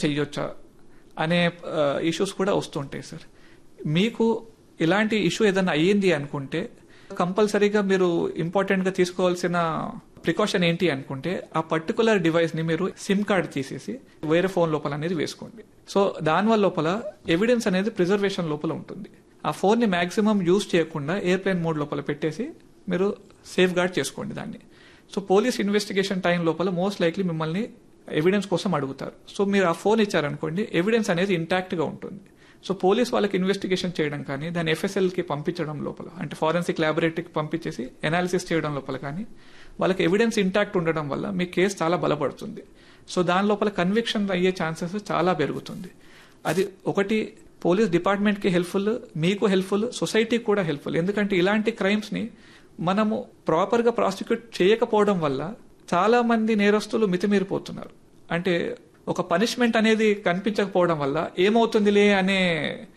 చెయ్యొచ్చా అనే ఇష్యూస్ కూడా వస్తుంటాయి సార్ మీకు ఇలాంటి ఇష్యూ ఏదైనా అయ్యింది అనుకుంటే కంపల్సరీగా మీరు ఇంపార్టెంట్ గా తీసుకోవాల్సిన ప్రికాషన్ ఏంటి అనుకుంటే ఆ పర్టికులర్ డివైస్ ని మీరు సిమ్ కార్డ్ తీసేసి వేరే ఫోన్ లోపల అనేది వేసుకోండి సో దానివల్ల లోపల ఎవిడెన్స్ అనేది ప్రిజర్వేషన్ లోపల ఉంటుంది ఆ ఫోన్ ని మాక్సిమం యూజ్ చేయకుండా ఎయిర్ప్లేన్ మోడ్ లోపల పెట్టేసి మీరు సేఫ్ గార్డ్ చేసుకోండి దాన్ని సో పోలీస్ ఇన్వెస్టిగేషన్ టైం లోపల మోస్ట్ లైక్లీ మిమ్మల్ని ఎవిడెన్స్ కోసం అడుగుతారు సో మీరు ఆ ఫోన్ ఇచ్చారనుకోండి ఎవిడెన్స్ అనేది ఇంటాక్ట్ గా ఉంటుంది సో పోలీస్ వాళ్ళకి ఇన్వెస్టిగేషన్ చేయడం కానీ దాన్ని ఎఫ్ఎస్ఎల్ కి పంపించడం లోపల అంటే ఫారెన్సిక్ ల్యాబొరేటరీకి పంపించేసి ఎనాలిసిస్ చేయడం లోపల కానీ వాళ్ళకి ఎవిడెన్స్ ఇంటాక్ట్ ఉండడం వల్ల మీ కేసు చాలా బలపడుతుంది సో దాని లోపల కన్విక్షన్ అయ్యే ఛాన్సెస్ చాలా పెరుగుతుంది అది ఒకటి పోలీస్ డిపార్ట్మెంట్ కి హెల్ప్ఫుల్ మీకు హెల్ప్ఫుల్ సొసైటీకి కూడా హెల్ప్ఫుల్ ఎందుకంటే ఇలాంటి క్రైమ్స్ ని మనము ప్రాపర్ గా ప్రాసిక్యూట్ చేయకపోవడం వల్ల చాలా మంది నేరస్తులు మితిమీరిపోతున్నారు అంటే ఒక పనిష్మెంట్ అనేది కనిపించకపోవడం వల్ల ఏమవుతుందిలే అనే